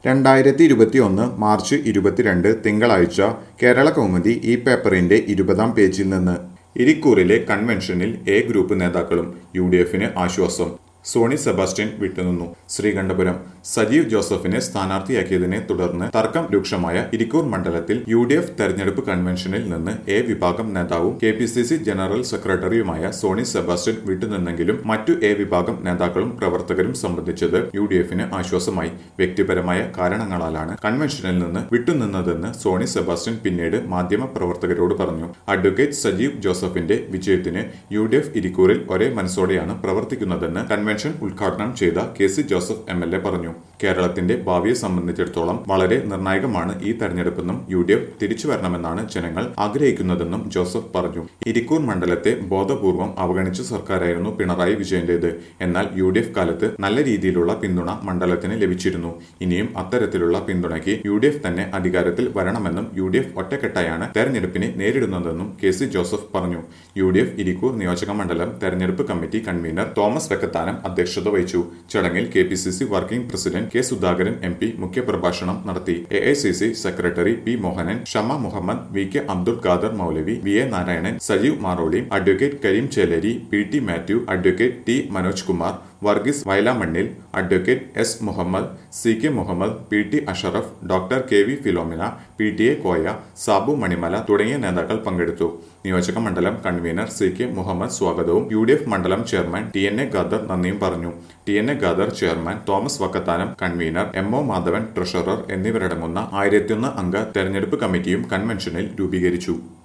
രണ്ടായിരത്തി ഇരുപത്തി ഒന്ന് മാർച്ച് ഇരുപത്തിരണ്ട് തിങ്കളാഴ്ച കേരള കൗമുദി ഈ പേപ്പറിന്റെ ഇരുപതാം പേജിൽ നിന്ന് ഇരിക്കൂറിലെ കൺവെൻഷനിൽ എ ഗ്രൂപ്പ് നേതാക്കളും യു ഡി എഫിന് ആശ്വാസം സോണി സെബാസ്റ്റ്യൻ വിട്ടുനിന്നു ശ്രീകണ്ഠപുരം സജീവ് ജോസഫിനെ സ്ഥാനാർത്ഥിയാക്കിയതിനെ തുടർന്ന് തർക്കം രൂക്ഷമായ ഇരിക്കൂർ മണ്ഡലത്തിൽ യു ഡി എഫ് തെരഞ്ഞെടുപ്പ് കൺവെൻഷനിൽ നിന്ന് എ വിഭാഗം നേതാവും K P C C general സെക്രട്ടറിയുമായ സോണി സെബാസ്റ്റ്യൻ വിട്ടുനിന്നെങ്കിലും മറ്റു എ വിഭാഗം നേതാക്കളും പ്രവർത്തകരും സംബന്ധിച്ചത് യു ഡി എഫിന് ആശ്വാസമായി വ്യക്തിപരമായ കാരണങ്ങളാലാണ് കൺവെൻഷനിൽ നിന്ന് വിട്ടുനിന്നതെന്ന് സോണി സെബാസ്റ്റ്യൻ പിന്നീട് മാധ്യമ പ്രവർത്തകരോട് പറഞ്ഞു അഡ്വക്കേറ്റ് സജീവ് ജോസഫിന്റെ വിജയത്തിന് യു ഡി എഫ് ഇരിക്കൂറിൽ ഒരേ മനസ്സോടെയാണ് പ്രവർത്തിക്കുന്നതെന്ന് കൺവെൻഷൻ ഉദ്ഘാടനം ചെയ്ത K C Joseph M L A പറഞ്ഞു കേരളത്തിന്റെ ഭാവിയെ സംബന്ധിച്ചിടത്തോളം വളരെ നിർണായകമാണ് ഈ തെരഞ്ഞെടുപ്പെന്നും യു ഡി എഫ് തിരിച്ചു വരണമെന്നാണ് ജനങ്ങൾ ആഗ്രഹിക്കുന്നതെന്നും ജോസഫ് പറഞ്ഞു ഇരിക്കൂർ മണ്ഡലത്തെ ബോധപൂർവം അവഗണിച്ച സർക്കാരായിരുന്നു പിണറായി വിജയന്റേത് എന്നാൽ യു ഡി എഫ് കാലത്ത് നല്ല രീതിയിലുള്ള പിന്തുണ മണ്ഡലത്തിന് ലഭിച്ചിരുന്നു ഇനിയും അത്തരത്തിലുള്ള പിന്തുണയ്ക്ക് യു ഡി എഫ് തന്നെ അധികാരത്തിൽ വരണമെന്നും യു ഡി എഫ് ഒറ്റക്കെട്ടായാണ് തെരഞ്ഞെടുപ്പിനെ നേരിടുന്നതെന്നും കെ സി ജോസഫ് പറഞ്ഞു യു ഡി എഫ് ഇരിക്കൂർ നിയോജക മണ്ഡലം തെരഞ്ഞെടുപ്പ് കമ്മിറ്റി കൺവീനർ തോമസ് വെക്കത്താനം അധ്യക്ഷത വഹിച്ചു ചടങ്ങിൽ K P C C working president K Sudhakaran M P മുഖ്യപ്രഭാഷണം നടത്തി A I C C secretary P Mohanan Shama Muhammad V K Abdul Khader Moulavi V A Narayanan Sajeev Maroli advocate Kareem Cheleri P T Mathew advocate T Manoj Kumar Varghese Vayalamannil advocate S Muhammad C K Muhammad P T Ashraf doctor K V Philomina P T A Koya Sabu Manimala തുടങ്ങിയ നേതാക്കൾ പങ്കെടുത്തു നിയോജക മണ്ഡലം convener C K Muhammad സ്വാഗതവും U D F മണ്ഡലം chairman T N A Khader നന്ദിയും പറഞ്ഞു T N A Khader chairman Thomas Vakkathanam convener M O Madhavan treasurer എന്നിവരടങ്ങുന്ന ആയിരത്തിയൊന്ന് അംഗ തെരഞ്ഞെടുപ്പ് കമ്മിറ്റിയും കൺവെൻഷനിൽ രൂപീകരിച്ചു